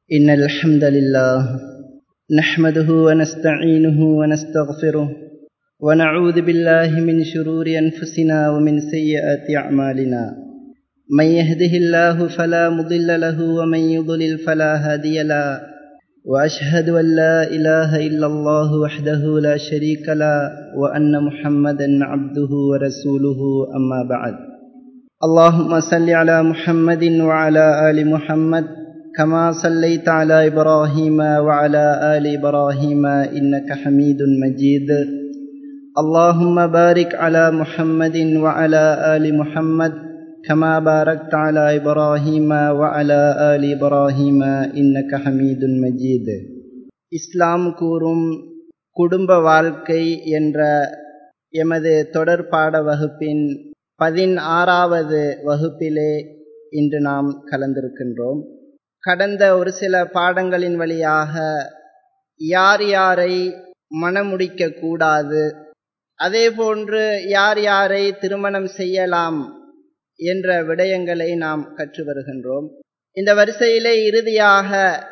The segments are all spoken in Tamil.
إن الحمد لله نحمده ونستعينه ونستغفره ونعوذ بالله من شرور أنفسنا ومن سيئات أعمالنا من يهده الله فلا مضل له ومن يضلل فلا هادي له وأشهد أن لا إله إلا الله وحده لا شريك له وأن محمدا عبده ورسوله أما بعد اللهم صل على محمد وعلى آل محمد كما صليت على إبراهيم وعلى آل إبراهيم إنك حميد مجيد اللهم بارك على محمد وعلى آل محمد كما باركت على إبراهيم وعلى آل إبراهيم إنك حميد مجيد இஸ்லாம் கூறும் குடும்ப வாழ்க்கை என்ற எமது தொடர் பாட வகுப்பின் பதினாறாவது வகுப்பிலே இன்று நாம் கலந்திருக்கின்றோம் கடந்த ஒரு சில பாடங்களின் வழியாக யார் யாரை மணமுடிக்க கூடாது அதே போன்று யார் யாரை திருமணம் செய்யலாம் என்ற விடயங்களை நாம் கற்று வருகின்றோம் இந்த வரிசையிலே இறுதியாக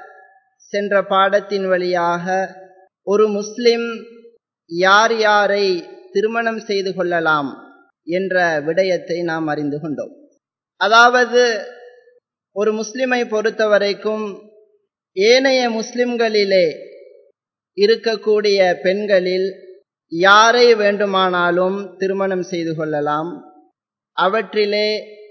சென்ற பாடத்தின் வழியாக ஒரு முஸ்லிம் யார் யாரை திருமணம் செய்து கொள்ளலாம் என்ற விடயத்தை நாம் அறிந்து கொண்டோம் அதாவது ஒரு முஸ்லிமை பொறுத்தவரைக்கும் ஏனைய முஸ்லிம்களிலே இருக்கக்கூடிய பெண்களில் யாரை வேண்டுமானாலும் திருமணம் செய்து கொள்ளலாம் அவற்றிலே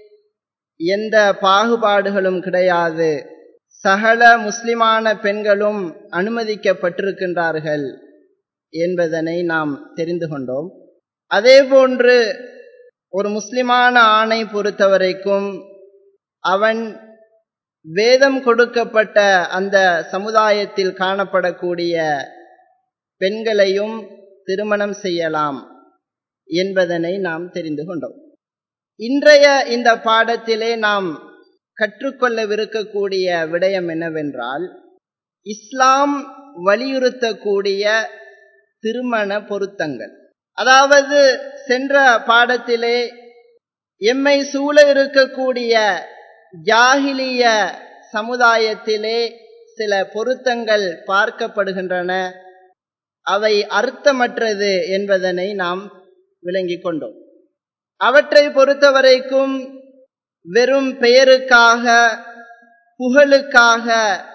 எந்த பாகுபாடுகளும் கிடையாது சகல முஸ்லிமான பெண்களும் அனுமதிக்கப்பட்டிருக்கின்றார்கள் என்பதனை நாம் தெரிந்து கொண்டோம் அதே போன்று ஒரு முஸ்லிமான ஆணை பொறுத்தவரைக்கும் அவன் வேதம் கொடுக்கப்பட்ட அந்த சமுதாயத்தில் காணப்படக்கூடிய பெண்களையும் திருமணம் செய்யலாம் என்பதனை நாம் தெரிந்து கொண்டோம் இன்றைய இந்த பாடத்திலே நாம் கற்றுக்கொள்ளவிருக்கக்கூடிய விடயம் என்னவென்றால் இஸ்லாம் வலியுறுத்தக்கூடிய திருமண பொருத்தங்கள் அதாவது சென்ற பாடத்திலே எம்மை சூழ இருக்கக்கூடிய ஜாகிலிய சமுதாயத்திலே சில பொருத்தங்கள் பார்க்கப்படுகின்றன அவை அர்த்தமற்றது என்பதனை நாம் விளங்கிக் கொண்டோம் அவற்றை பொறுத்தவரைக்கும் வெறும் பெயருக்காக புகழுக்காக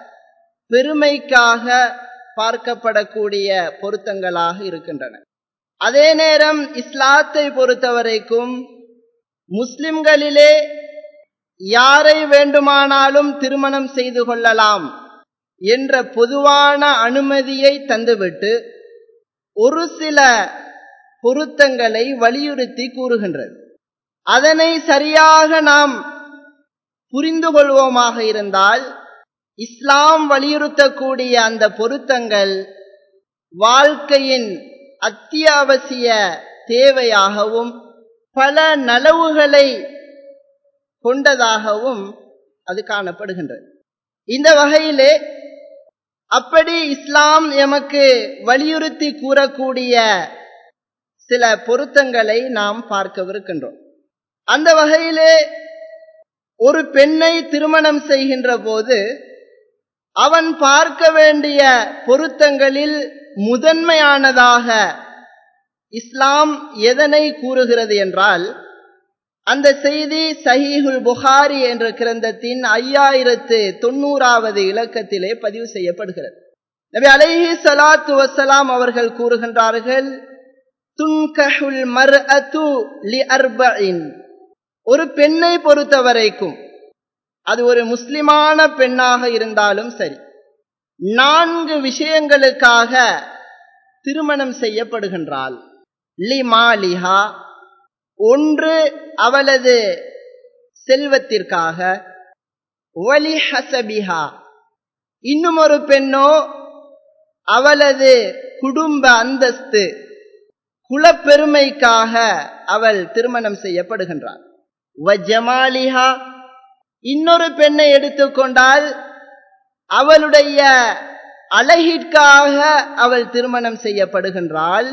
பெருமைக்காக பார்க்கப்படக்கூடிய பொருத்தங்களாக இருக்கின்றன அதே நேரம் இஸ்லாத்தை பொறுத்தவரைக்கும் முஸ்லிம்களிலே யாரை வேண்டுமானாலும் திருமணம் செய்து கொள்ளலாம் என்ற பொதுவான அனுமதியை தந்துவிட்டு ஒரு சில பொருத்தங்களை வலியுறுத்தி கூறுகின்றது அதனை சரியாக நாம் புரிந்து கொள்வோமாக இருந்தால் இஸ்லாம் வலியுறுத்தக்கூடிய அந்த பொருத்தங்கள் வாழ்க்கையின் அத்தியாவசிய தேவையாகவும் பல நலவுகளை கொண்டதாகவும் அது காணப்படுகின்றது இந்த வகையிலே அப்படி இஸ்லாம் எமக்கு வலியுறுத்தி கூறக்கூடிய சில பொருத்தங்களை நாம் பார்க்கவிருக்கின்றோம் அந்த வகையிலே ஒரு பெண்ணை திருமணம் செய்கின்ற போது அவன் பார்க்க வேண்டிய பொருத்தங்களில் முதன்மையானதாக இஸ்லாம் எதனை கூறுகிறது என்றால் அந்த செய்தி சஹீஹுல் புகாரி என்ற கிரந்தத்தின் ஐயாயிரத்து தொண்ணூறாவது இலக்கத்திலே பதிவு செய்யப்படுகிறது நபி அலைஹி சலாத்து வசலாம் அவர்கள் கூறுகின்றார்கள் துன்கஹுல் மர் லி அர்பின் ஒரு பெண்ணை பொறுத்தவரைக்கும் அது ஒரு முஸ்லிமான பெண்ணாக இருந்தாலும் சரி நான்கு விஷயங்களுக்காக திருமணம் செய்யப்படுகின்றாள் லி மாலிஹா ஒன்று அவளது செல்வத்திற்காக ஒலி ஹசபிஹா இன்னும் ஒரு பெண்ணோ அவளது குடும்ப அந்தஸ்து குலப்பெருமைக்காக அவள் திருமணம் செய்யப்படுகின்றாள் வஜமாலிஹா இன்னொரு பெண்ணை எடுத்துக்கொண்டால் அவளுடைய அழகிற்காக அவள் திருமணம் செய்யப்படுகின்றாள்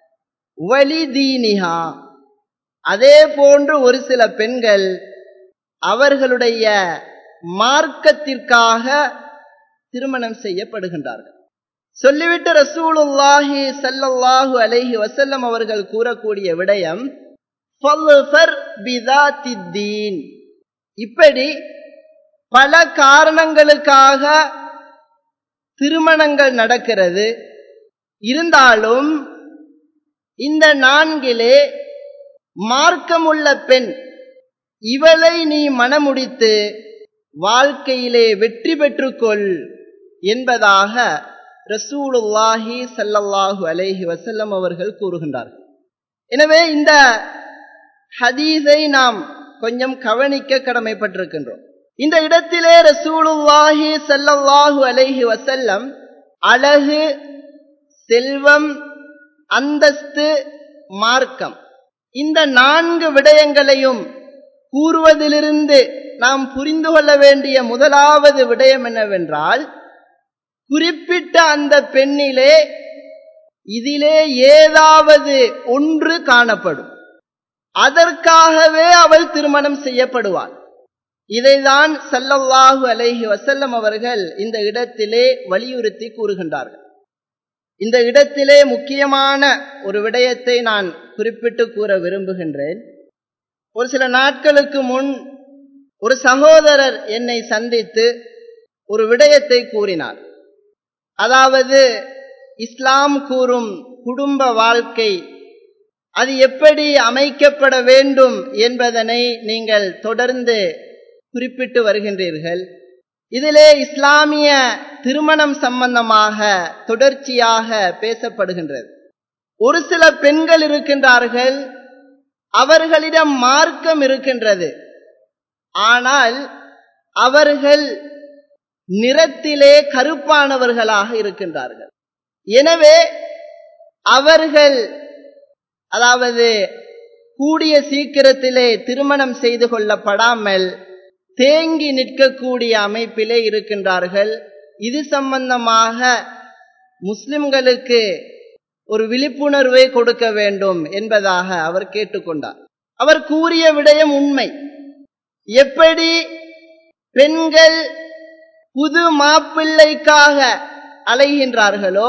வலிதீனிஹா அதே போன்று ஒரு சில பெண்கள் அவர்களுடைய மார்க்கத்திற்காக திருமணம் செய்யப்படுகின்றார்கள் சொல்லிவிட்டு ரசூலுல்லாஹி சல்லல்லாஹு அலைஹி வசல்லம் அவர்கள் கூறக்கூடிய விடயம் இப்படி பல காரணங்களுக்காக திருமணங்கள் நடக்கிறது இருந்தாலும் இந்த நான்கிலே மார்க்கமுள்ள பெண் இவளை நீ மனமுடித்து வாழ்க்கையிலே வெற்றி பெற்றுக்கொள் என்பதாக ரசூலுல்லாஹி சல்லல்லாஹு அலைஹி வசல்லம் அவர்கள் கூறுகின்றார்கள் எனவே இந்த ஹதீஸை நாம் கொஞ்சம் கவனிக்க கடமைப்பட்டிருக்கின்றோம் இந்த இடத்திலே ரசூலுல்லாஹி சல்லல்லாஹு அலைஹி வசல்லம் அழகு செல்வம் அந்தஸ்து மார்க்கம் இந்த நான்கு விடயங்களையும் கூறுவதிலிருந்து நாம் புரிந்து கொள்ள வேண்டிய முதலாவது விடயம் என்னவென்றால் குறிப்பிட்ட அந்த பெண்ணிலே இதிலே ஏதாவது ஒன்று காணப்படும் அதற்காகவே அவள் திருமணம் செய்யப்படுவாள் இதைதான் சல்லல்லாஹு அலைஹி வசல்லம் அவர்கள் இந்த இடத்திலே வலியுறுத்தி கூறுகின்றார்கள் இந்த இடத்திலே முக்கியமான ஒரு விடயத்தை நான் குறிப்பிட்டு கூற விரும்புகின்றேன் ஒரு சில நாட்களுக்கு முன் ஒரு சகோதரர் என்னை சந்தித்து ஒரு விடயத்தை கூறினார் அதாவது இஸ்லாம் கூறும் குடும்ப வாழ்க்கை அது எப்படி அமைக்கப்பட வேண்டும் என்பதனை நீங்கள் தொடர்ந்து குறிப்பிட்டு வருகின்றீர்கள் இதிலே இஸ்லாமிய திருமணம் சம்பந்தமாக தொடர்ச்சியாக பேசப்படுகின்றது ஒரு சில பெண்கள் இருக்கின்றார்கள் அவர்களிடம் மார்க்கம் இருக்கின்றது ஆனால் அவர்கள் நிறத்திலே கருப்பானவர்களாக இருக்கின்றார்கள் எனவே அவர்கள் அதாவது கூடிய சீக்கிரத்திலே திருமணம் செய்து கொள்ளப்படாமல் தேங்கி நிற்கக்கூடிய அமைப்பிலே இருக்கின்றார்கள் இது சம்பந்தமாக முஸ்லிம்களுக்கு ஒரு விழிப்புணர்வை கொடுக்க வேண்டும் என்பதாக அவர் கேட்டுக்கொண்டார் அவர் கூறிய விடயம் உண்மை எப்படி பெண்கள் புது மாப்பிள்ளைக்காக அலைகின்றார்களோ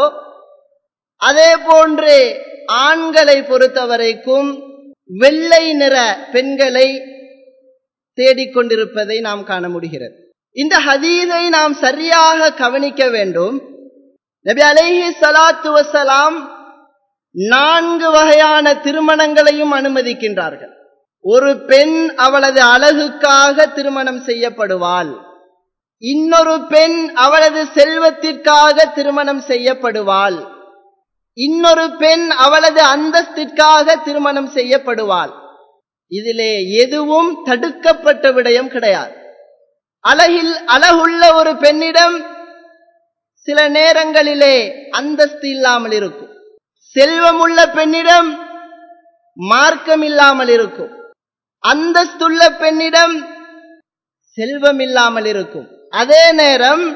அதே போன்று ஆண்களை பொறுத்தவரைக்கும் வெள்ளை நிற பெண்களை தேடிக்கொண்டிருப்பதை நாம் காண முடிகிறது இந்த ஹதீதை நாம் சரியாக கவனிக்க வேண்டும் நபி அலைஹி சலாத்து வசலாம் நான்கு வகையான திருமணங்களையும் அனுமதிக்கின்றார்கள் ஒரு பெண் அவளது அழகுக்காக திருமணம் செய்யப்படுவாள் இன்னொரு பெண் அவளது செல்வத்திற்காக திருமணம் செய்யப்படுவாள் இன்னொரு பெண் அவளது அந்தஸ்திற்காக திருமணம் செய்யப்படுவாள் இதிலே எதுவும் தடுக்கப்பட்ட விடயம் கிடையாது அழகில் அழகுள்ள ஒரு பெண்ணிடம் சில நேரங்களிலே அந்தஸ்து இல்லாமல் இருக்கும் செல்வமுள்ள பெண்ணிடம் மார்க்கம் இல்லாமல் இருக்கும் அந்தஸ்துள்ள பெண்ணிடம் செல்வம் இல்லாமல் இருக்கும் அதே நேரம்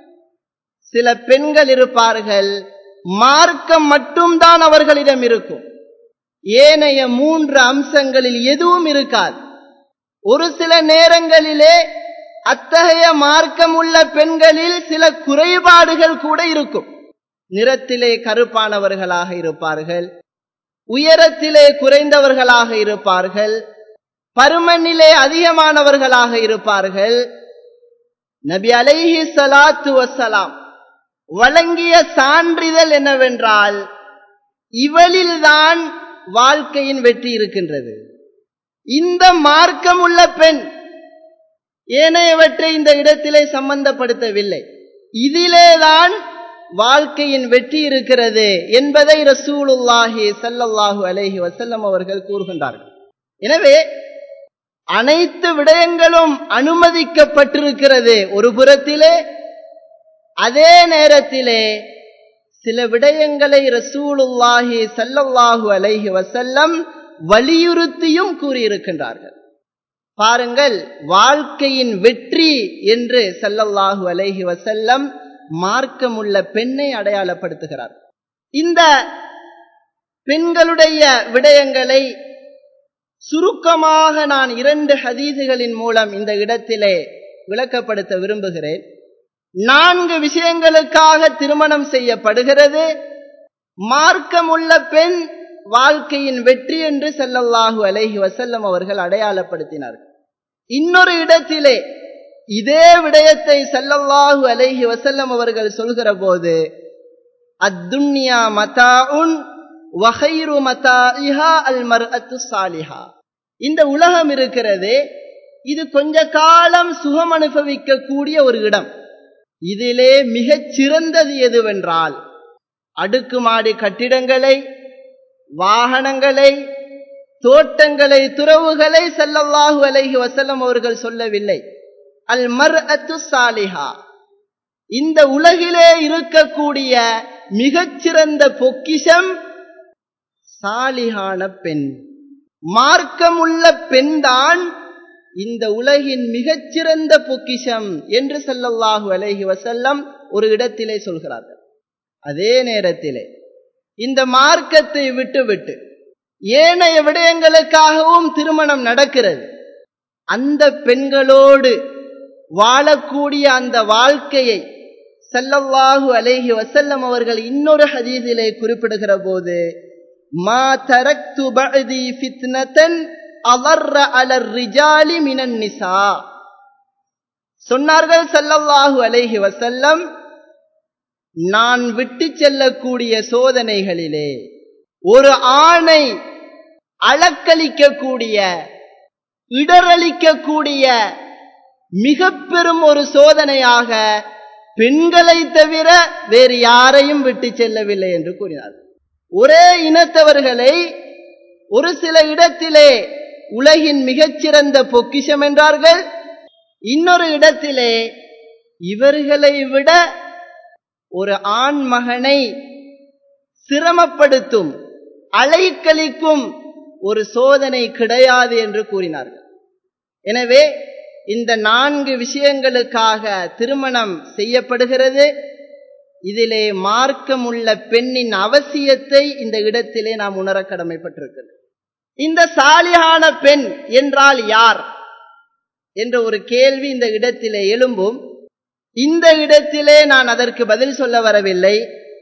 சில பெண்கள் இருப்பார்கள் மார்க்கம் மட்டும்தான் அவர்களிடம் இருக்கும் ஏனைய மூன்று அம்சங்களில் எதுவும் இருக்காது ஒரு சில நேரங்களிலே அத்தகைய மார்க்கம் உள்ள பெண்களில் சில குறைபாடுகள் கூட இருக்கும் நிறத்திலே கருப்பானவர்களாக இருப்பார்கள் உயரத்திலே குறைந்தவர்களாக இருப்பார்கள் பருமனிலே அதிகமானவர்களாக இருப்பார்கள் நபி அலைஹி சலாத்து வசலாம் வழங்கிய சான்றிதழ் என்னவென்றால் இவளில்தான் வாழ்க்கையின் வெற்றி இருக்கின்றது இந்த மார்க்கம் உள்ள பெண் ஏனையவற்றை இந்த இடத்திலே சம்பந்தப்படுத்தவில்லை இதிலேதான் வாழ்க்கையின் வெற்றி இருக்கிறது என்பதை ரசூலுல்லாஹி சல்லல்லாஹு அலைஹி வசல்லம் அவர்கள் கூறுகின்றார்கள் எனவே அனைத்து விடயங்களும் அனுமதிக்கப்பட்டிருக்கிறது ஒரு புறத்திலே அதே நேரத்திலே சில விடயங்களை ரசூலுல்லாஹி சல்லல்லாஹு அலைஹி வசல்லம் வலியுறுத்தியும் கூறியிருக்கின்றார்கள் பாருங்கள் வாழ்க்கையின் வெற்றி என்று சல்லல்லாஹு அலைஹி வசல்லம் மார்க்கமுள்ள பெண்ணை அடையாளப்படுத்துகிறார் இந்த பெண்களுடைய விடயங்களை சுருக்கமாக நான் இரண்டு ஹதீதுகளின் மூலம் இந்த இடத்திலே விளக்கப்படுத்த விரும்புகிறேன் நான்கு விஷயங்களுக்காக திருமணம் செய்யப்படுகிறது மார்க்கமுள்ள பெண் வாழ்க்கையின் வெற்றி என்று செல்லல்லாஹு அலைஹி வசல்லம் அவர்கள் அடையாளப்படுத்தினார்கள் இன்னொரு இடத்திலே இதே விடயத்தை செல்லல்லாஹு அலைஹி வசல்லம் அவர்கள் சொல்கிற போது அத்துன்யா மதாஉன் வகைரு மதாஇஹா அல் மர்அத்து சாலிஹா இந்த உலகம் இருக்கிறது இது கொஞ்ச காலம் சுகம் அனுபவிக்க கூடிய ஒரு இடம் இதிலே மிகச் சிறந்தது எதுவென்றால் அடுக்குமாடி கட்டிடங்களை வாகனங்களை தோட்டங்களை துறவுகளை செல்லல்லாஹு அலைஹி வசல்லம் அவர்கள் சொல்லவில்லை அல் மர் அத்து சாலிஹா இந்த உலகிலே இருக்கக்கூடிய மிகச்சிறந்த பொக்கிஷம் சாலிகான பெண் மார்க்கமுள்ள பெண்தான் இந்த உலகின் மிகச்சிறந்த பொக்கிஷம் என்று செல்லல்லாஹு அலைஹி வசல்லம் ஒரு இடத்திலே சொல்கிறார்கள் அதே நேரத்திலே இந்த மார்க்கத்தை விட்டுவிட்டு ஏனைய விடயங்களுக்காகவும் திருமணம் நடக்கிறது அந்த பெண்களோடு வாழக்கூடிய அந்த வாழ்க்கையை செல்லல்லாஹு அலைஹி வசல்லம் அவர்கள் இன்னொரு ஹதீதிலே குறிப்பிடுகிற போது மா தரக்து பஅதி ஃபித்னதன் அவர்ர அலர் ரிஜாலி மினன் நிசா சொன்னார்கள் செல்லல்லாஹு அலைஹி வசல்லம் நான் விட்டு செல்லக்கூடிய சோதனைகளிலே ஒரு ஆணை அளக்களிக்கக்கூடிய இடரளிக்கக்கூடிய மிக பெரும் ஒரு சோதனையாக பெண்களை தவிர வேறு யாரையும் விட்டு செல்லவில்லை என்று கூறினார் ஒரே இனத்தவர்களை ஒரு சில இடத்திலே உலகின் மிகச்சிறந்த பொக்கிஷம் என்றார்கள் இன்னொரு இடத்திலே இவர்களை விட ஒரு ஆண் மகனை சிரமப்படுத்தும் அலைக்கழிக்கும் ஒரு சோதனை கிடையாது என்று கூறினார்கள் எனவே இந்த நான்கு விஷயங்களுக்காக திருமணம் செய்யப்படுகிறது இதிலே மார்க்கம் உள்ள பெண்ணின் அவசியத்தை இந்த இடத்திலே நாம் உணர கடமைப்பட்டிருக்கிறது இந்த சாலியான பெண் என்றால் யார் என்ற ஒரு கேள்வி இந்த இடத்திலே எழும்பும் இந்த இடத்திலே நான் அதற்கு பதில் சொல்ல வரவில்லை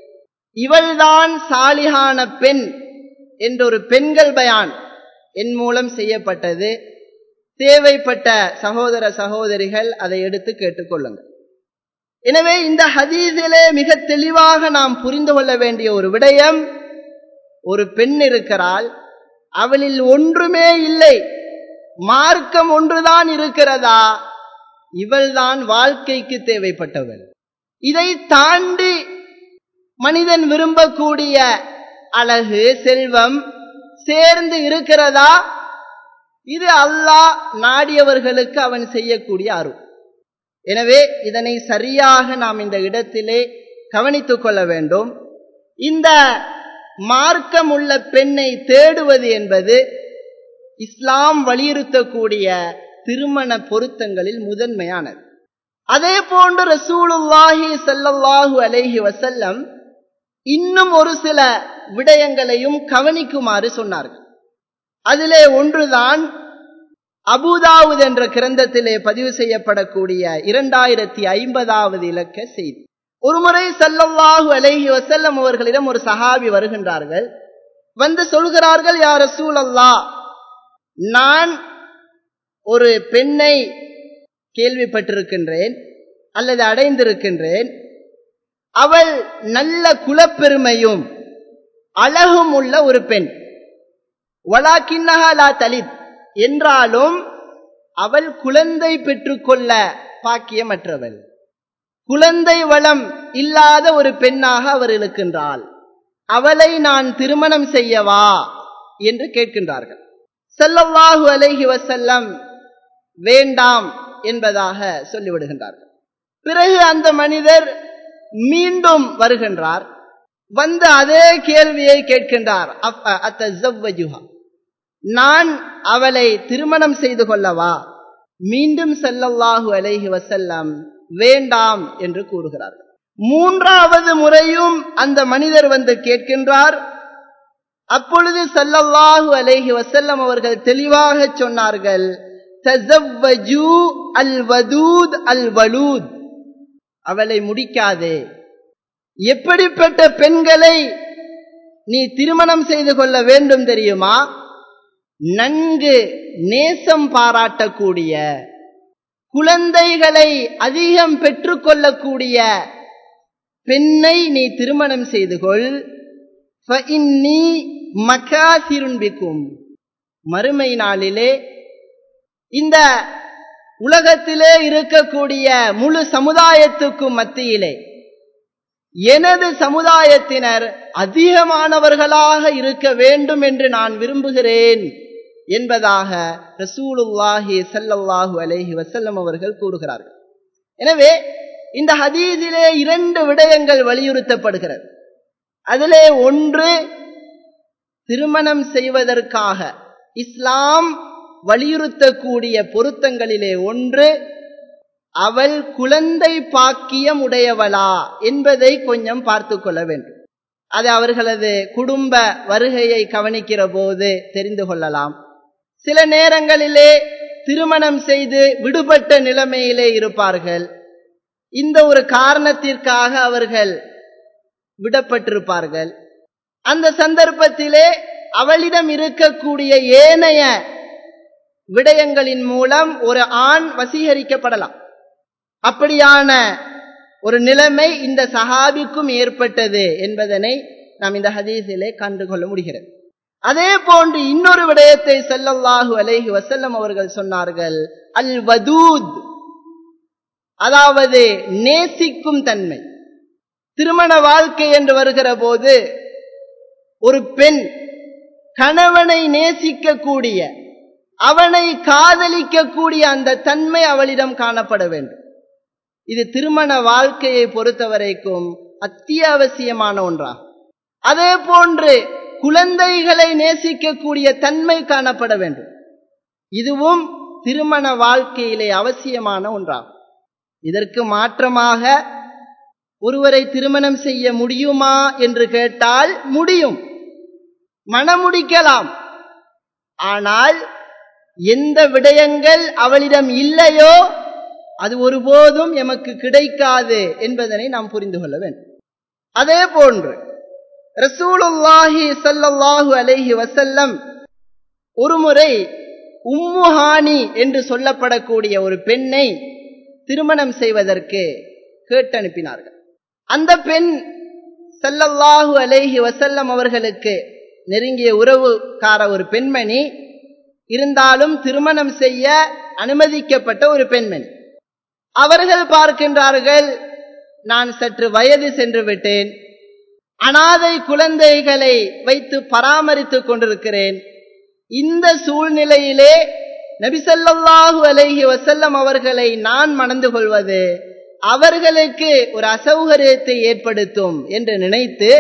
இவள்தான் சாலிகான பெண் என்ற ஒரு பெண்கள் பயான் என் மூலம் செய்யப்பட்டது தேவைப்பட்ட சகோதர சகோதரிகள் அதை எடுத்து கேட்டுக்கொள்ளுங்கள் எனவே இந்த ஹதீஸிலே மிக தெளிவாக நாம் புரிந்து கொள்ள வேண்டிய ஒரு விடயம் ஒரு பெண் இருக்கிறாள் அவளில் ஒன்றுமே இல்லை மார்க்கம் ஒன்றுதான் இருக்கிறதா இவள்தான் வாழ்க்கைக்கு தேவைப்பட்டவள் இதை தாண்டி மனிதன் விரும்பக்கூடிய அழகு செல்வம் சேர்ந்து இருக்கிறதா இது அல்லாஹ் நாடியவர்களுக்கு அவன் செய்யக்கூடிய அருள் எனவே இதனை சரியாக நாம் இந்த இடத்திலே கவனித்துக் கொள்ள வேண்டும் இந்த மார்க்கம் உள்ள பெண்ணை தேடுவது என்பது இஸ்லாம் வலியுறுத்தக்கூடிய திருமண பொருத்தங்களில் முதன்மையானது அதே போன்று ரசூலுல்லாஹி சல்லல்லாஹு அலைஹி வசல்லம் இன்னும் ஒரு சில விடயங்களையும் கவனிக்குமாறு சொன்னார்கள் அதிலே ஒன்றுதான் அபுதாவுத் என்ற கிரந்தத்திலே பதிவு செய்யப்படக்கூடிய இரண்டாயிரத்தி ஐம்பதாவது இலக்க செய்தி ஒருமுறை சல்லல்லாஹு அலைஹி வசல்லம் அவர்களிடம் ஒரு சஹாபி வருகின்றார்கள் வந்து சொல்கிறார்கள் யார் ரசூல் அல்லா நான் ஒரு பெண்ணை கேள்விப்பட்டிருக்கின்றேன் அல்லது அடைந்திருக்கின்றேன் அவள் நல்ல குலப்பெருமையும் அழகும் உள்ள ஒரு பெண் வலாக்கின்னஹா தலித் என்றாலும் அவள் குழந்தை பெற்றுக்கொள்ள பாக்கியமற்றவள் குழந்தை வளம் இல்லாத ஒரு பெண்ணாக அவர் இருக்கின்றாள் அவளை நான் திருமணம் செய்யவா என்று கேட்கின்றார்கள் செல்லவாஹு அலைஹி வசல்லம் வேண்டாம் என்பதாக சொல்லிவிடுகின்றார்கள் பிறகு அந்த மனிதர் மீண்டும் வருகின்றார் வந்து அதே கேள்வியை கேட்கின்றார் நான் அவளை திருமணம் செய்து கொள்ளவா மீண்டும் செல்லல்லாஹு அலைஹி வசல்லம் வேண்டாம் என்று கூறுகிறார்கள் மூன்றாவது முறையும் அந்த மனிதர் வந்து கேட்கின்றார் அப்பொழுது சல்லல்லாஹு அலைஹி வசல்லம் அவர்கள் தெளிவாக சொன்னார்கள் அல் வதூத் அல் வலூத் அவளை முடிக்காதே எப்படிப்பட்ட பெண்களை நீ திருமணம் செய்து கொள்ள வேண்டும் தெரியுமா நன்கு நேசம் பாராட்டக்கூடிய குழந்தைகளை அதிகம் பெற்றுக்கொள்ளக்கூடிய பெண்ணை நீ திருமணம் செய்து கொள் ஃபஇன்னி மகாசிருன் பிக்கும் மறுமை நாளிலே இந்த உலகத்திலே இருக்கக்கூடிய முழு சமுதாயத்துக்கும் மத்தியிலே எனது சமுதாயத்தினர் அதிகமானவர்களாக இருக்க வேண்டும் என்று நான் விரும்புகிறேன் என்பதாக ரசூலுல்லாஹி ஸல்லல்லாஹு அலைஹி வஸல்லம் அவர்கள் கூறுகிறார்கள் எனவே இந்த ஹதீஸிலே இரண்டு விடயங்கள் வலியுறுத்தப்படுகிறது அதிலே ஒன்று திருமணம் செய்வதற்காக இஸ்லாம் வலியுறுத்தக்கூடிய பொருத்தங்களிலே ஒன்று அவள் குழந்தை பாக்கியம் உடையவளா என்பதை கொஞ்சம் பார்த்து கொள்ள வேண்டும் அது அவர்களது குடும்ப வருகையை கவனிக்கிற போது தெரிந்து கொள்ளலாம் சில நேரங்களிலே திருமணம் செய்து விடுபட்ட நிலைமையிலே இருப்பார்கள் இந்த ஒரு காரணத்திற்காக அவர்கள் விடப்பட்டிருப்பார்கள் அந்த சந்தர்ப்பத்திலே அவளிடம் இருக்கக்கூடிய ஏனைய விடயங்களின் மூலம் ஒரு ஆண் வசீகரிக்கப்படலாம் அப்படியான ஒரு நிலைமை இந்த சஹாபிக்கும் ஏற்பட்டது என்பதனை நாம் இந்த ஹதீஸிலே கண்டுகொள்ள முடிகிறது அதே போன்று இன்னொரு விடயத்தை செல்லல்லாஹு அலைஹி வசல்லம் அவர்கள் சொன்னார்கள் அல் வதூத் அதாவது நேசிக்கும் தன்மை திருமண வாழ்க்கை என்று வருகிற போது ஒரு பெண் கணவனை நேசிக்கக்கூடிய அவனை காதலிக்கக்கூடிய அந்த தன்மை அவளிடம் காணப்பட வேண்டும் இது திருமண வாழ்க்கையை பொறுத்தவரைக்கும் அத்தியாவசியமான ஒன்றாகும் அதே போன்று குழந்தைகளை நேசிக்கக்கூடிய தன்மை காணப்பட வேண்டும் இதுவும் திருமண வாழ்க்கையிலே அவசியமான ஒன்றாகும் இதற்கு மாற்றமாக ஒருவரை திருமணம் செய்ய முடியுமா என்று கேட்டால் முடியும் மனமுடிக்கலாம் ஆனால் எந்த விடயங்கள் அவளிடம் இல்லையோ அது ஒருபோதும் எமக்கு கிடைக்காது என்பதனை நாம் புரிந்து கொள்ள வேண்டும் அதே போன்று ரசூலுல்லாஹி சல்லல்லாஹு அலைஹி வசல்லம் ஒருமுறை உம்முஹானி என்று சொல்லப்படக்கூடிய ஒரு பெண்ணை திருமணம் செய்வதற்கு கேட்டனுப்பினார்கள் அந்த பெண் சல்லல்லாஹு அலைஹி வசல்லம் அவர்களுக்கு நெருங்கிய உறவுக்கார ஒரு பெண்மணி இருந்தாலும் திருமணம் செய்ய அனுமதிக்கப்பட்ட ஒரு பெண்மணி அவர்கள் பார்க்கின்றார்கள் நான் சற்று வயது சென்று விட்டேன் அனாதை குழந்தைகளை வைத்து பராமரித்துக் கொண்டிருக்கிறேன் இந்த சூழ்நிலையிலே நபிசல்லாஹு அலைஹி வசல்லம் அவர்களை நான் மணந்து கொள்வது அவர்களுக்கு ஒரு அசௌகரியத்தை ஏற்படுத்தும் என்று நினைத்து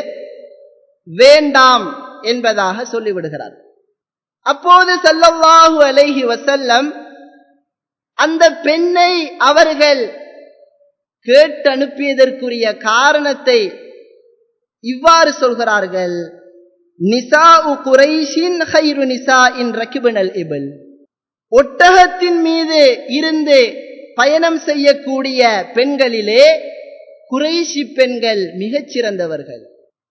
வேண்டாம் என்பதாக சொல்லிவிடுகிறார் அப்போது சல்லல்லாஹு அலைஹி வசல்லம் அந்த பெண்ணை அவர்கள் கேட்டு அனுப்பியதற்குரிய காரணத்தை இவ்வாறு சொல்கிறார்கள் நிசா உ குறைஷின் ஹைரு நிசா இன் ரக்கிபனல் இபில் ஒட்டகத்தின் மீது இருந்து பயணம் செய்யக்கூடிய பெண்களிலே குறைஷி பெண்கள் மிகச் சிறந்தவர்கள்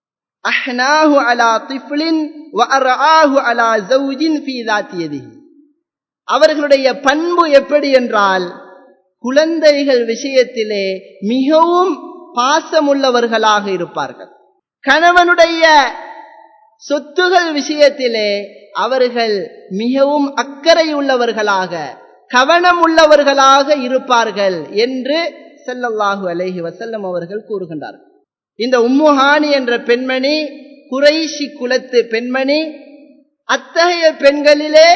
அஹ்னாஹு அலா திஃப்லின் வ அர்ஆஹு அலா ஜௌஜின் ஃபீ தாத்தியதிஹி அவர்களுடைய பண்பு எப்படி என்றால் குழந்தைகள் விஷயத்திலே மிகவும் பாசமுள்ளவர்களாக இருப்பார்கள் கணவனுடைய சொத்துகள் விஷயத்திலே அவர்கள் மிகவும் அக்கறை உள்ளவர்களாக கவனம் உள்ளவர்களாக இருப்பார்கள் என்று செல்லல்லாஹு அலைஹி வசல்லம் அவர்கள் கூறுகின்றார்கள் இந்த உம்முஹானி என்ற பெண்மணி குறைஷி குலத்து பெண்மணி அத்தகைய பெண்களிலே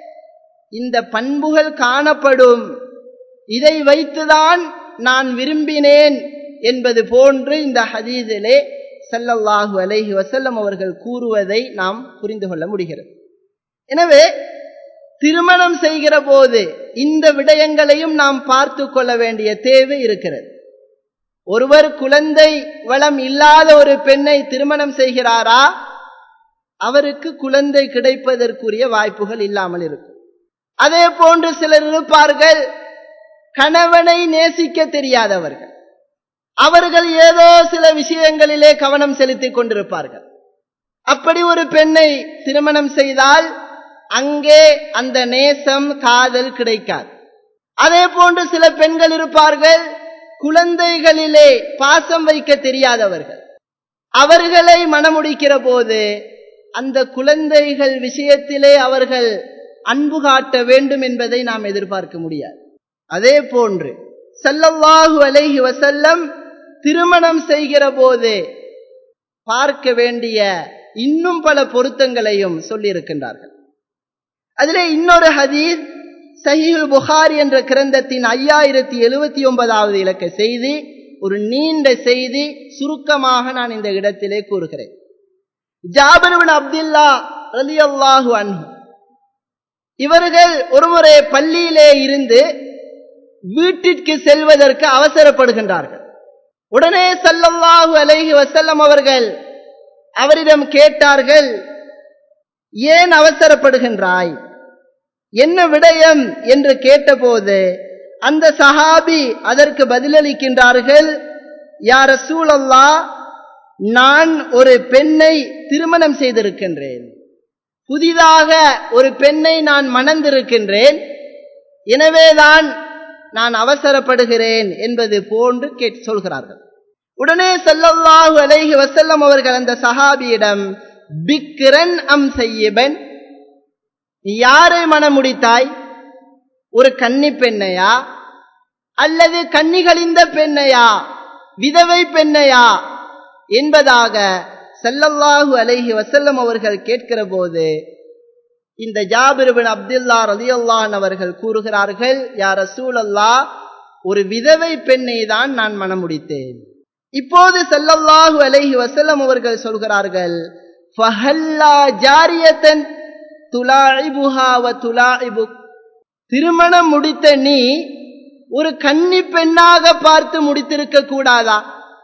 இந்த பண்புகள் காணப்படும் இதை வைத்துதான் நான் விரும்பினேன் என்பது போன்று இந்த ஹதீஸிலே சல்லல்லாஹு அலைஹி வசல்லம் அவர்கள் கூறுவதை நாம் புரிந்து கொள்ள முடிகிறது எனவே திருமணம் செய்கிற போது இந்த விடயங்களையும் நாம் பார்த்து கொள்ள வேண்டிய தேவை இருக்கிறது ஒருவர் குழந்தை வளம் இல்லாத ஒரு பெண்ணை திருமணம் செய்கிறாரா அவருக்கு குழந்தை கிடைப்பதற்குரிய வாய்ப்புகள் இல்லாமல் இருக்கும் அதே போன்று சிலர் இருப்பார்கள் கணவனை நேசிக்க தெரியாதவர்கள் அவர்கள் ஏதோ சில விஷயங்களிலே கவனம் செலுத்திக் கொண்டிருப்பார்கள் அப்படி ஒரு பெண்ணை திருமணம் செய்தால் அங்கே அந்த நேசம் காதல் கிடைக்காது அதே போன்று சில பெண்கள் இருப்பார்கள் குழந்தைகளிலே பாசம் வைக்க தெரியாதவர்கள் அவர்களை மனமுடிக்கிற போது அந்த குழந்தைகள் விஷயத்திலே அவர்கள் அன்பு காட்ட வேண்டும் என்பதை நாம் எதிர்பார்க்க முடியாது அதே போன்று செல்லவாகு அலைஹி வசல்லம் திருமணம் செய்கிற போது பார்க்க வேண்டிய இன்னும் பல பொருத்தங்களையும் சொல்லியிருக்கின்றார்கள் அதிலே இன்னொரு ஹதீஸ் சஹீல் புகாரி என்ற கிரந்தத்தின் ஐயாயிரத்தி எழுபத்தி ஒன்பதாவது இலக்க செய்தி ஒரு நீண்ட செய்தி சுருக்கமாக நான் இந்த இடத்திலே கூறுகிறேன் ஜாபர்பின் அப்துல்லா ரலி அல்லாஹு அன்ஹு இவர்கள் ஒருமுறை பள்ளியிலே இருந்து வீட்டிற்கு செல்வதற்கு அவசரப்படுகின்றார்கள் உடனே சல்லல்லாஹு அலைஹி வசல்லம் அவர்கள் அவரிடம் கேட்டார்கள் ஏன் அவசரப்படுகின்றாய் என்ன விடயம் என்று கேட்டபோது அந்த சஹாபி அதற்கு பதிலளிக்கின்றார்கள் யார் சூழல்லா நான் ஒரு பெண்ணை திருமணம் செய்திருக்கின்றேன் புதிதாக ஒரு பெண்ணை நான் மணந்திருக்கின்றேன் எனவேதான் நான் அவசரப்படுகிறேன் என்பது போன்று கேட் சொல்கிறார்கள் உடனே செல்லல்லாஹு அலைஹி வசல்லம் அவர்கள் அந்த சஹாபியிடம் பிக்கிரன் அம் செய்யபன் யாரை மனம் முடித்தாய் ஒரு கன்னி பெண்ணையா அல்லது கன்னிகளிந்த பெண்ணையா விதவை பெண்ணையா என்பதாக செல்லல்லாஹு அலைஹி வசல்லம் அவர்கள் கேட்கிற போது இந்த ஜாபிர்பின் அப்துல்லா ரலியல்லான் அவர்கள் கூறுகிறார்கள் யார் ரசூலல்லா ஒரு விதவை பெண்ணை தான் நான் மனம் முடித்தேன் இப்போது செல்லல்லாஹு அலைஹி வசல்லம் அவர்கள் சொல்கிறார்கள் ஃபஹல்லா ஜாரியத்தன் துலாஇபுஹா வ துலாஇபு திருமணம் முடித்த நீ ஒரு கன்னி பெண்ணாக பார்த்து முடித்திருக்க கூடாதா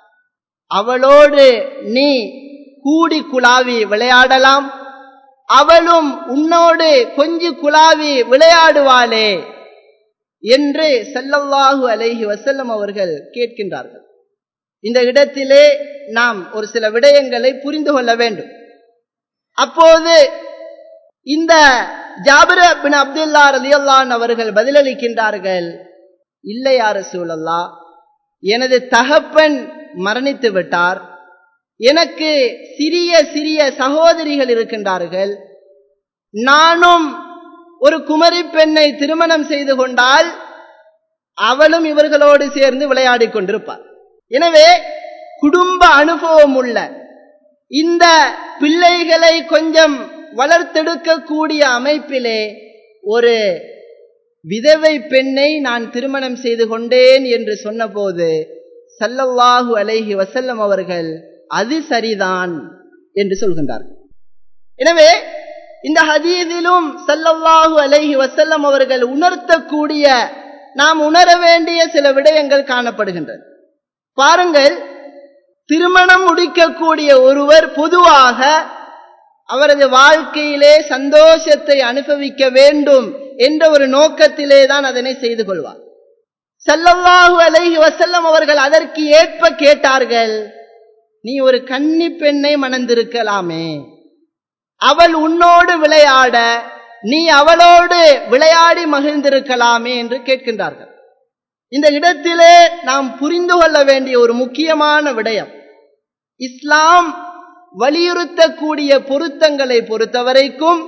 அவளோடு நீ கூடி குழாவி விளையாடலாம் அவளும் உன்னோடு கொஞ்சி குழாவி விளையாடுவாளே என்று செல்லல்லாஹு அலைஹி வசல்லம் அவர்கள் கேட்கின்றார்கள் இந்த இடத்திலே நாம் ஒரு சில விடயங்களை புரிந்து கொள்ள வேண்டும் அப்போது இந்த ஜாபிர பின் அப்துல்லா ரலியல்லான் அவர்கள் பதிலளிக்கின்றார்கள் இல்லை யார சூழல்லா எனது தகப்பன் மரணித்து விட்டார் எனக்கு சிறிய சிறிய சகோதரிகள் இருக்கின்றார்கள் நானும் ஒரு குமரி பெண்ணை திருமணம் செய்து கொண்டால் அவளும் இவர்களோடு சேர்ந்து விளையாடிக் கொண்டிருப்பார் எனவே குடும்ப அனுபவம் உள்ள இந்த பிள்ளைகளை கொஞ்சம் வளர்த்தெடுக்கக்கூடிய அமைப்பிலே ஒரு விதவை பெண்ணை நான் திருமணம் செய்து கொண்டேன் என்று சொன்னபோது சல்லல்லாஹு அலைஹி வசல்லம் அவர்கள் அது சரிதான் என்று சொல்கின்றார்கள் எனவே இந்த ஹதீதிலும் சல்லல்லாஹு அலைஹி வசல்லம் அவர்கள் உணர்த்தக்கூடிய நாம் உணர வேண்டிய சில விடயங்கள் காணப்படுகின்றது பாருங்கள் திருமணம் முடிக்கக்கூடிய ஒருவர் பொதுவாக அவரது வாழ்க்கையிலே சந்தோஷத்தை அனுபவிக்க வேண்டும் என்ற ஒரு நோக்கத்திலே தான் அதனை செய்து கொள்வார் சல்லல்லாஹு அலைஹி வசல்லம் அவர்கள் அதற்கு ஏற்ப கேட்டார்கள் நீ ஒரு கன்னி பெண்ணை மணந்திருக்கலாமே அவள் உன்னோடு விளையாட நீ அவளோடு விளையாடி மகிழ்ந்திருக்கலாமே என்று கேட்கின்றார்கள் இந்த இடத்திலே நாம் புரிந்து கொள்ள வேண்டிய ஒரு முக்கியமான விடயம் இஸ்லாம் வலியுறுத்தக்கூடிய பொருத்தங்களை பொறுத்தவரைக்கும்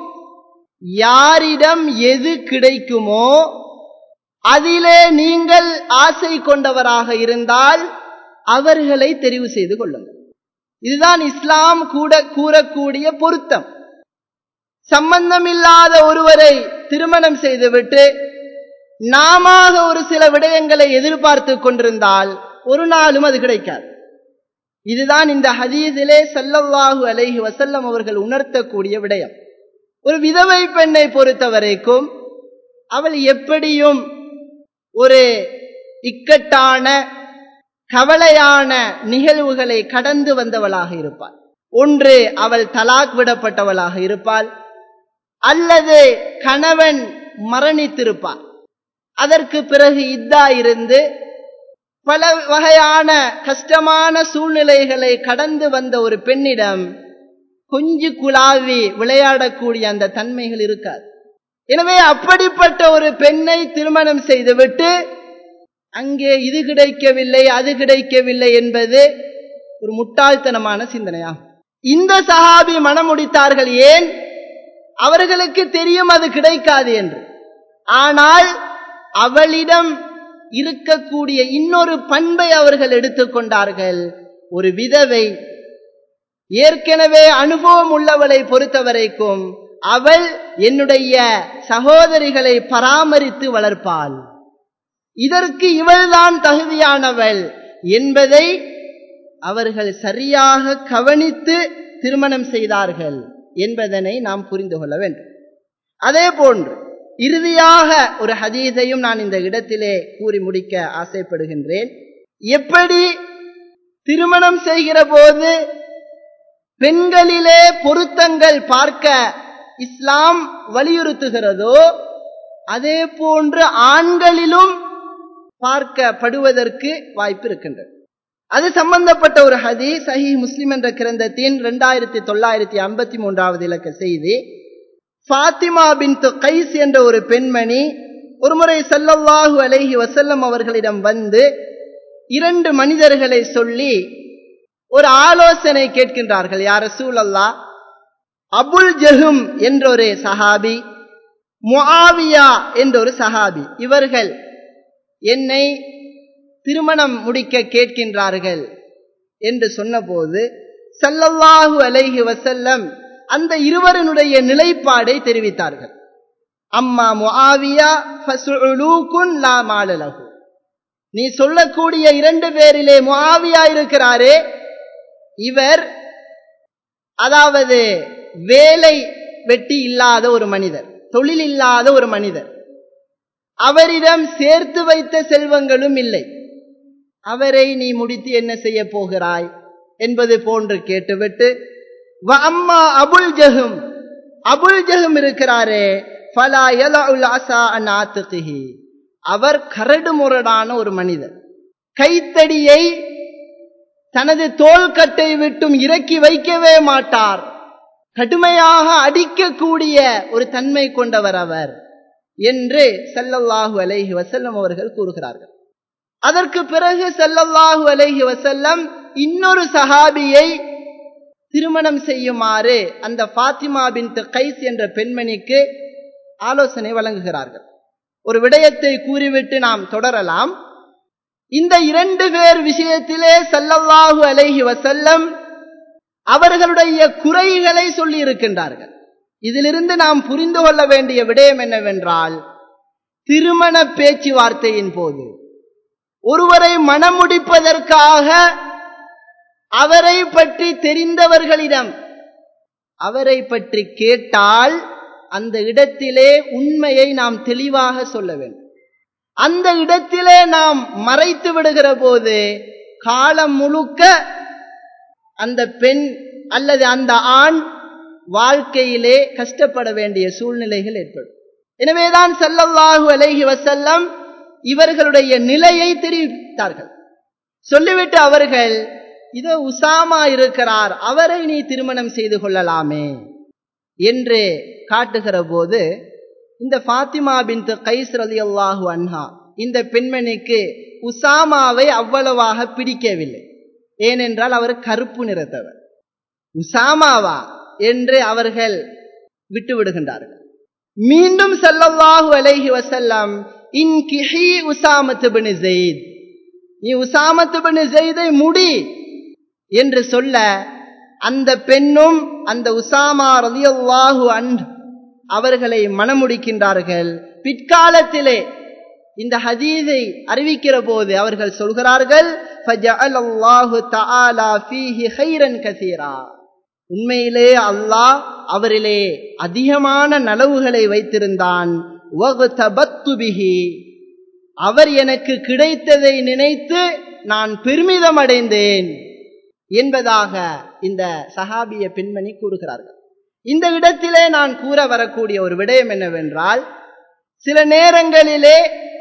யாரிடம் எது கிடைக்குமோ அதிலே நீங்கள் ஆசை கொண்டவராக இருந்தால் அவர்களை தெரிவு செய்து கொள்ளுங்கள் இதுதான் இஸ்லாம் கூட கூறக்கூடிய பொருத்தம் சம்பந்தமில்லாத ஒருவரை திருமணம் செய்துவிட்டு நாம ஒரு சில விடயங்களை எதிர்பார்த்து கொண்டிருந்தால் ஒரு நாளும் அது கிடைக்காது இதுதான் இந்த ஹதீஸிலே சல்லல்லாஹு அலைஹி வசல்லம் அவர்கள் உணர்த்தக்கூடிய விடயம் ஒரு விதவை பெண்ணை பொறுத்த வரைக்கும் அவள் எப்படியும் ஒரு இக்கட்டான கவலையான நிகழ்வுகளை கடந்து வந்தவளாக இருப்பாள் ஒன்று அவள் தலாக் விடப்பட்டவளாக இருப்பாள் அல்லது கணவன் மரணித்திருப்பாள் அதற்கு பிறகு இதா இருந்து பல வகையான கஷ்டமான சூழ்நிலைகளை கடந்து வந்த ஒரு பெண்ணிடம் கொஞ்சு குழாவி விளையாடக்கூடிய அந்த தன்மைகள் இருக்காது எனவே அப்படிப்பட்ட ஒரு பெண்ணை திருமணம் செய்துவிட்டு அங்கே இது கிடைக்கவில்லை அது கிடைக்கவில்லை என்பது ஒரு முட்டாள்தனமான சிந்தனையாகும் இந்த சஹாபி மனமுடித்தார்கள் ஏன் அவர்களுக்கு தெரியும் அது கிடைக்காது என்று ஆனால் அவளிடம் இருக்கக்கூடிய இன்னொரு பண்பை அவர்கள் எடுத்துக்கொண்டார்கள் ஒரு விதவை ஏற்கனவே அனுபவம் உள்ளவளை பொறுத்தவரைக்கும் அவள் என்னுடைய சகோதரிகளை பராமரித்து வளர்ப்பாள் இதற்கு இவள்தான் தகுதியானவள் என்பதை அவர்கள் சரியாக கவனித்து திருமணம் செய்தார்கள் என்பதனை நாம் புரிந்து கொள்ள வேண்டும் அதே போன்று இறுதியாக ஒரு ஹதீஸையும் நான் இந்த இடத்திலே கூறி முடிக்க ஆசைப்படுகின்றேன் எப்படி திருமணம் செய்கிற போது பெண்களிலே பொருத்தங்கள் பார்க்க இஸ்லாம் வலியுறுத்துகிறதோ அதே போன்று ஆண்களிலும் பார்க்கப்படுவதற்கு வாய்ப்பு இருக்கின்றது அது சம்பந்தப்பட்ட ஒரு ஹதி சஹி முஸ்லிம் என்ற கிரந்தத்தின் இரண்டாயிரத்தி தொள்ளாயிரத்தி ஐம்பத்தி மூன்றாவது இலக்க செய்தி ஃபாத்திமா பின் கைஸ் என்ற ஒரு பெண்மணி ஒருமுறை சல்லல்லாஹு அலைஹி வசல்லம் அவர்களிடம் வந்து இரண்டு மனிதர்களை சொல்லி ஒரு ஆலோசனை கேட்கின்றார்கள் யார் சூழல்லா அபுல் ஜஹும் என்ற ஒரு சஹாபி முஆவியா என்ற ஒரு சஹாபி இவர்கள் என்னை திருமணம் முடிக்க கேட்கின்றார்கள் என்று சொன்னபோது சல்லல்லாஹு அலைஹி வசல்லம் அந்த இருவரினுடைய நிலைப்பாடை தெரிவித்தார்கள் அம்மா முஆவியா ஃபசுலூகுன் லா மாலலஹு நீ சொல்லக்கூடிய இரண்டு பேரிலே முஆவியா இருக்கிறாரே இவர் அதாவது வேலை வெட்டி இல்லாத ஒரு மனிதர் தொழில் இல்லாத ஒரு மனிதர் அவரிடம் சேர்த்து வைத்த செல்வங்களும் இல்லை அவரை நீ முடித்து என்ன செய்ய போகிறாய் என்பது போன்று கேட்டுவிட்டு வ அம்மா அபுல் ஜஹும் அபுல் ஜஹும் இருக்கிறாரே ஃபலா யலஉல் அஸா அன் ஆத்திகிஹி அவர் கரடு முரடான ஒரு மனிதர் கைத்தடியை தனது தோள்கட்டை விட்டும் இறக்கி வைக்கவே மாட்டார் கடுமையாக அடிக்கக்கூடிய ஒரு தன்மை கொண்டவர் அவர் என்று செல்லல்லாஹு அலைஹி வசல்லம் அவர்கள் கூறுகிறார்கள் அதற்கு பிறகு செல்லல்லாஹு அலைஹி வசல்லம் இன்னொரு சஹாபியை திருமணம் செய்யுமாறு அந்த ஃபாத்திமா பின் கைஸ் என்ற பெண்மணிக்கு ஆலோசனை வழங்குகிறார்கள் ஒரு விடயத்தை கூறிவிட்டு நாம் தொடரலாம் இந்த இரண்டு பேர் விஷயத்திலே சல்லல்லாஹு அலைஹி வசல்லம் அவர்களுடைய குறைகளை சொல்லி இருக்கின்றார்கள் இதிலிருந்து நாம் புரிந்து கொள்ள வேண்டிய விடயம் என்னவென்றால் திருமண பேச்சுவார்த்தையின் போது ஒருவரை மணமுடிப்பதற்காக அவரை பற்றி தெரிந்தவர்களிடம் அவரை பற்றி கேட்டால் அந்த இடத்திலே உண்மையை நாம் தெளிவாக சொல்ல வேண்டும் அந்த இடத்திலே நாம் மறைத்து விடுகிற போது காலம் முழுக்க அந்த பெண் அல்லது அந்த ஆண் வாழ்க்கையிலே கஷ்டப்பட வேண்டிய சூழ்நிலைகள் ஏற்படும் எனவேதான் செல்லல்லாஹு அலைஹி வசல்லம் இவர்களுடைய நிலையை தெரிவித்தார்கள் சொல்லிவிட்டு அவர்கள் இதோ உசாமா இருக்கிறார் அவரை நீ திருமணம் செய்து கொள்ளலாமே என்று காட்டுகிற போது இந்த ஃபாத்திமா பின் கைஸ் ரலி அல்லாஹு அன்ஹா இந்த பெண்மணிக்கு உசாமாவை அவ்வளவாக பிடிக்கவில்லை ஏனென்றால் அவர் கருப்பு நிறத்தவர் உசாமாவா என்று அவர்கள் விட்டு விடுகின்றார்கள் மீண்டும் செல்லல்லாஹு அலைஹி வசல்லம் இன் கிஹி உசாமத்து பின் ஜெயித் நீ உசாமத்து பின் ஜெயிதை முடி என்று சொல்ல அந்த பெண்ணும் அந்த உசாமா ரலியல்லாஹு அன் அவர்களை மணமுடிக்கின்றார்கள் பிற்காலத்திலே இந்த ஹதீஸை அறிவிக்கிற போது அவர்கள் சொல்கிறார்கள் உண்மையிலே அல்லாஹ் அவரிலே அதிகமான நலவுகளை வைத்திருந்தான் அவர் எனக்கு கிடைத்ததை நினைத்து நான் பெருமிதம் அடைந்தேன் என்பதாக இந்த சஹாபிய பெண்மணி கூறுகிறார்கள் இந்த இடத்திலே நான் கூற வரக்கூடிய ஒரு விடயம் என்னவென்றால் சில நேரங்களிலே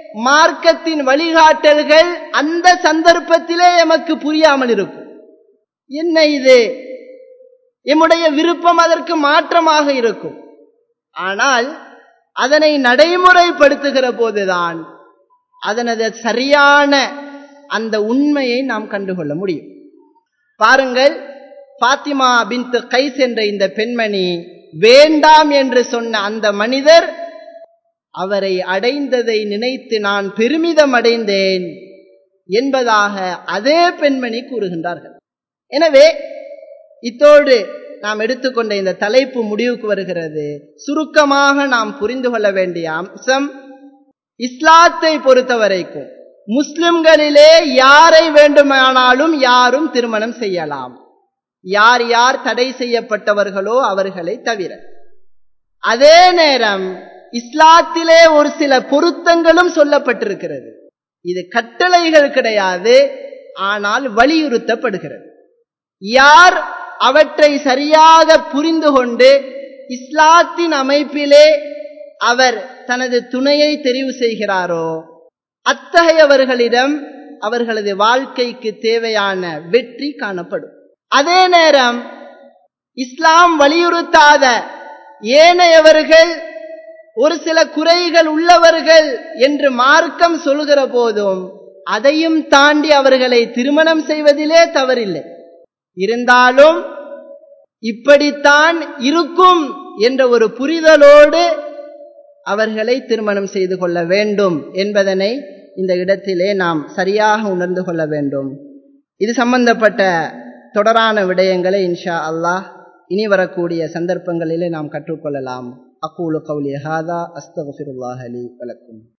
மார்க்கத்தின் வழிகாட்டல்கள் அந்த சந்தர்ப்பத்திலே எமக்கு புரியாமல் இருக்கும் என்ன இது எம்முடைய விருப்பம் அதற்கு மாற்றமாக இருக்கும் ஆனால் அதனை நடைமுறைப்படுத்துகிற போதுதான் அதனது சரியான அந்த உண்மையை நாம் கண்டுகொள்ள முடியும் பாருங்கள் பாத்திமா பின்து கைஸ் என்ற இந்த பெண்மணி வேண்டாம் என்று சொன்ன அந்த மனிதர் அவரை அடைந்ததை நினைத்து நான் பெருமிதம் அடைந்தேன் என்பதாக அதே பெண்மணி கூறுகின்றார்கள் எனவே இத்தோடு நாம் எடுத்துக்கொண்ட இந்த தலைப்பு முடிவுக்கு வருகிறது சுருக்கமாக நாம் புரிந்து கொள்ள வேண்டிய அம்சம் இஸ்லாத்தை பொறுத்த வரைக்கும் முஸ்லிம்களிலே யாரை வேண்டுமானாலும் யாரும் திருமணம் செய்யலாம் யார் யார் தடை செய்யப்பட்டவர்களோ அவர்களை தவிர அதே நேரம் இஸ்லாத்திலே ஒரு சில பொருத்தங்களும் சொல்லப்பட்டிருக்கிறது இது கட்டளைகள் கிடையாது ஆனால் வலியுறுத்தப்படுகிறது யார் அவற்றை சரியாக புரிந்து கொண்டு இஸ்லாத்தின் அமைப்பிலே அவர் தனது துணையை தெரிவு செய்கிறாரோ அத்தகையவர்களிடம் அவர்களது வாழ்க்கைக்கு தேவையான வெற்றி காணப்படும் அதே நேரம் இஸ்லாம் வலியுறுத்தாத ஏனையவர்கள் ஒரு சில குறைகள் உள்ளவர்கள் என்று மார்க்கம் சொல்கிற போதும் அதையும் தாண்டி அவர்களை திருமணம் செய்வதிலே தவறில்லை இருந்தாலும் இப்படித்தான் இருக்கும் என்ற ஒரு புரிதலோடு அவர்களை திருமணம் செய்து கொள்ள வேண்டும் என்பதனை இந்த இடத்திலே நாம் சரியாக உணர்ந்து கொள்ள வேண்டும் இது சம்பந்தப்பட்ட தொடரான விடயங்களை இன்ஷா அல்லாஹ் இனி வரக்கூடிய சந்தர்ப்பங்களிலே நாம் கற்றுக்கொள்ளலாம் அக்கூலு கவுலி ஹாதா அஸ்தகுஃபிருல்லாஹ் அலி வலக்கும்